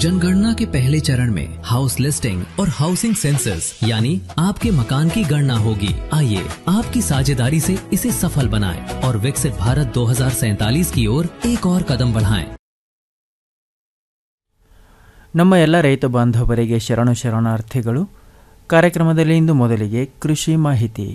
जनगणना के पहले चरण में हाउस लिस्टिंग और हाउसिंग सेंसस यानी आपके मकान की गणना होगी आइए आपकी साझेदारी से इसे सफल बनाएं और विकसित भारत 2047 की ओर एक और कदम बढ़ाएं। ನಮ್ಮ ಎಲ್ಲ ರೈತ ಬಾಂಧವರಿಗೆ ಶರಣು ಶರಣಾರ್ಥಿಗಳು ಕಾರ್ಯಕ್ರಮದಲ್ಲಿ ಇಂದು ಮೊದಲಿಗೆ ಕೃಷಿ ಮಾಹಿತಿ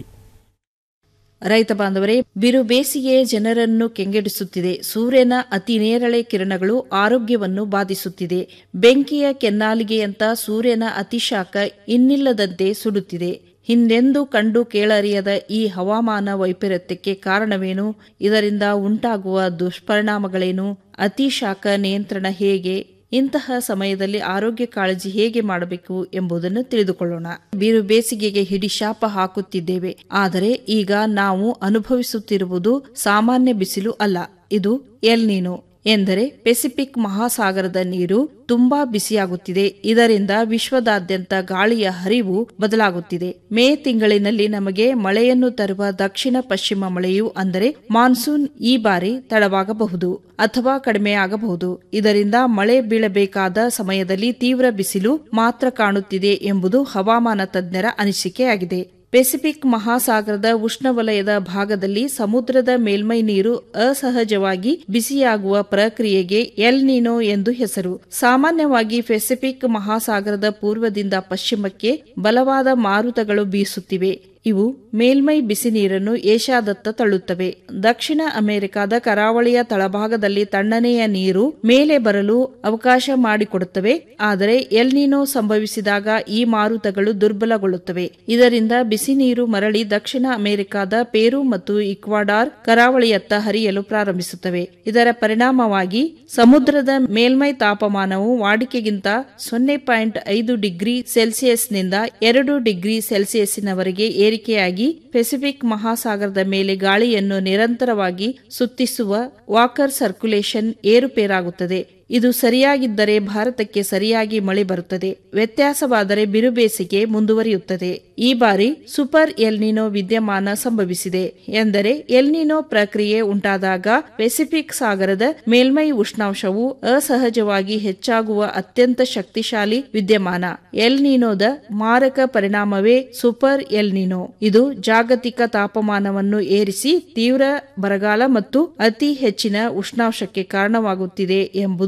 ರೈತ ಬಾಂಧವರೇ ಬಿರು ಬೇಸಿಗೆ ಜನರನ್ನು ಕೆಂಗೆಡಿಸುತ್ತಿದೆ ಸೂರ್ಯನ ಅತಿ ನೇರಳೆ ಕಿರಣಗಳು ಆರೋಗ್ಯವನ್ನು ಬಾಧಿಸುತ್ತಿದೆ ಬೆಂಕಿಯ ಕೆನ್ನಾಲಿಗೆಯಂತ ಸೂರ್ಯನ ಅತಿಶಾಖ ಇನ್ನಿಲ್ಲದಂತೆ ಸುಡುತ್ತಿದೆ ಹಿಂದೆಂದೂ ಕಂಡು ಕೇಳರಿಯದ ಈ ಹವಾಮಾನ ವೈಪರೀತ್ಯಕ್ಕೆ ಕಾರಣವೇನು ಇದರಿಂದ ಉಂಟಾಗುವ ದುಷ್ಪರಿಣಾಮಗಳೇನು ಅತಿಶಾಖ ನಿಯಂತ್ರಣ ಹೇಗೆ ಇಂತಹ ಸಮಯದಲ್ಲಿ ಆರೋಗ್ಯ ಕಾಳಜಿ ಹೇಗೆ ಮಾಡಬೇಕು ಎಂಬುದನ್ನು ತಿಳಿದುಕೊಳ್ಳೋಣ ಬಿರು ಬೇಸಿಗೆಗೆ ಹಿಡಿ ಶಾಪ ಹಾಕುತ್ತಿದ್ದೇವೆ ಆದರೆ ಈಗ ನಾವು ಅನುಭವಿಸುತ್ತಿರುವುದು ಸಾಮಾನ್ಯ ಬಿಸಿಲು ಅಲ್ಲ ಇದು ಎಲ್ನೀನೋ ಎಂದರೆ ಪೆಸಿಫಿಕ್ ಮಹಾಸಾಗರದ ನೀರು ತುಂಬಾ ಬಿಸಿಯಾಗುತ್ತಿದೆ ಇದರಿಂದ ವಿಶ್ವದಾದ್ಯಂತ ಗಾಳಿಯ ಹರಿವು ಬದಲಾಗುತ್ತಿದೆ ಮೇ ತಿಂಗಳಿನಲ್ಲಿ ನಮಗೆ ಮಳೆಯನ್ನು ತರುವ ದಕ್ಷಿಣ ಪಶ್ಚಿಮ ಮಳೆಯು ಅಂದರೆ ಮಾನ್ಸೂನ್ ಈ ಬಾರಿ ತಡವಾಗಬಹುದು ಅಥವಾ ಕಡಿಮೆಯಾಗಬಹುದು ಇದರಿಂದ ಮಳೆ ಬೀಳಬೇಕಾದ ಸಮಯದಲ್ಲಿ ತೀವ್ರ ಬಿಸಿಲು ಮಾತ್ರ ಕಾಣುತ್ತಿದೆ ಎಂಬುದು ಹವಾಮಾನ ತಜ್ಞರ ಅನಿಸಿಕೆಯಾಗಿದೆ ಪೆಸಿಫಿಕ್ ಮಹಾಸಾಗರದ ಉಷ್ಣವಲಯದ ಭಾಗದಲ್ಲಿ ಸಮುದ್ರದ ಮೇಲ್ಮೈ ನೀರು ಅಸಹಜವಾಗಿ ಬಿಸಿಯಾಗುವ ಪ್ರಕ್ರಿಯೆಗೆ ಎಲ್ ನೀನೋ ಎಂದು ಹೆಸರು ಸಾಮಾನ್ಯವಾಗಿ ಪೆಸಿಫಿಕ್ ಮಹಾಸಾಗರದ ಪೂರ್ವದಿಂದ ಪಶ್ಚಿಮಕ್ಕೆ ಬಲವಾದ ಮಾರುತಗಳು ಬೀಸುತ್ತಿವೆ ಇವು ಮೇಲ್ಮೈ ಬಿಸಿ ನೀರನ್ನು ಏಷ್ಯಾದತ್ತ ತಳ್ಳುತ್ತವೆ ದಕ್ಷಿಣ ಅಮೆರಿಕದ ಕರಾವಳಿಯ ತಳಭಾಗದಲ್ಲಿ ತಣ್ಣನೆಯ ನೀರು ಮೇಲೆ ಬರಲು ಅವಕಾಶ ಮಾಡಿಕೊಡುತ್ತವೆ ಆದರೆ ಎಲ್ನಿನೋ ಸಂಭವಿಸಿದಾಗ ಈ ಮಾರುತಗಳು ದುರ್ಬಲಗೊಳ್ಳುತ್ತವೆ ಇದರಿಂದ ಬಿಸಿ ನೀರು ಮರಳಿ ದಕ್ಷಿಣ ಅಮೆರಿಕದ ಪೇರು ಮತ್ತು ಇಕ್ವಾಡಾರ್ ಕರಾವಳಿಯತ್ತ ಹರಿಯಲು ಪ್ರಾರಂಭಿಸುತ್ತವೆ ಇದರ ಪರಿಣಾಮವಾಗಿ ಸಮುದ್ರದ ಮೇಲ್ಮೈ ತಾಪಮಾನವು ವಾಡಿಕೆಗಿಂತ ಸೊನ್ನೆ ಪಾಯಿಂಟ್ ಐದು ಡಿಗ್ರಿ ಸೆಲ್ಸಿಯಸ್ನಿಂದ ಎರಡು ಡಿಗ್ರಿ ಸೆಲ್ಸಿಯಸ್ಸಿನವರೆಗೆ ಏರಿಕೆಯಾಗಿ ಪೆಸಿಫಿಕ್ ಮಹಾಸಾಗರದ ಮೇಲೆ ಗಾಳಿಯನ್ನು ನಿರಂತರವಾಗಿ ಸುತ್ತಿಸುವ ವಾಕರ್ ಸರ್ಕ್ಯುಲೇಷನ್ ಏರುಪೇರಾಗುತ್ತದೆ ಇದು ಸರಿಯಾಗಿದ್ದರೆ ಭಾರತಕ್ಕೆ ಸರಿಯಾಗಿ ಮಳೆ ಬರುತ್ತದೆ ವ್ಯತ್ಯಾಸವಾದರೆ ಬಿರುಬೇಸಿಗೆ ಮುಂದುವರಿಯುತ್ತದೆ ಈ ಬಾರಿ ಸೂಪರ್ ಎಲ್ನಿನೋ ವಿದ್ಯಮಾನ ಸಂಭವಿಸಿದೆ ಎಂದರೆ ಎಲ್ನಿನೋ ಪ್ರಕ್ರಿಯೆ ಉಂಟಾದಾಗ ಪೆಸಿಫಿಕ್ ಸಾಗರದ ಮೇಲ್ಮೈ ಉಷ್ಣಾಂಶವು ಅಸಹಜವಾಗಿ ಹೆಚ್ಚಾಗುವ ಅತ್ಯಂತ ಶಕ್ತಿಶಾಲಿ ವಿದ್ಯಮಾನ ಎಲ್ನಿನೋದ ಮಾರಕ ಪರಿಣಾಮವೇ ಸೂಪರ್ ಎಲ್ನಿನೋ ಇದು ಜಾಗತಿಕ ತಾಪಮಾನವನ್ನು ಏರಿಸಿ ತೀವ್ರ ಬರಗಾಲ ಮತ್ತು ಅತಿ ಹೆಚ್ಚಿನ ಉಷ್ಣಾಂಶಕ್ಕೆ ಕಾರಣವಾಗುತ್ತಿದೆ ಎಂಬುದು